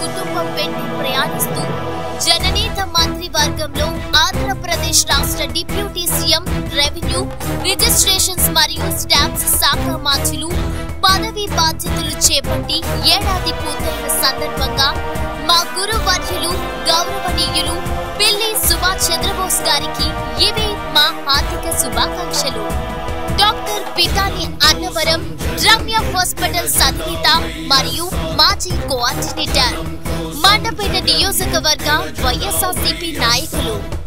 కుటుంబం వెంట ప్రయాణిస్తూ జననేత మంత్రివర్గంలో ఆంధ్రప్రదేశ్ రాష్ట్ర డిప్యూటీ సీఎం రెవెన్యూ రిజిస్ట్రేషన్స్ మరియు స్టాంప్స్ శాఖ మంత్రులు పదవి బాధ్యతలు చేపట్టి ఏడాది పూర్తయిన సందర్భంగా మా గురువర్యులు గౌరవనీయులు పిల్లి సుభాష్ చంద్రబోస్ గారికి ఇవే మా హార్దిక శుభాకాంక్షలు డాక్టర్ పితాని అన్నవరం రమ్య హాస్పిటల్స్ అధినేత మరియు మాజీ కోఆర్డినేటర్ మండపేట నియోజకవర్గ వైఎస్ఆర్సీపీ నాయకులు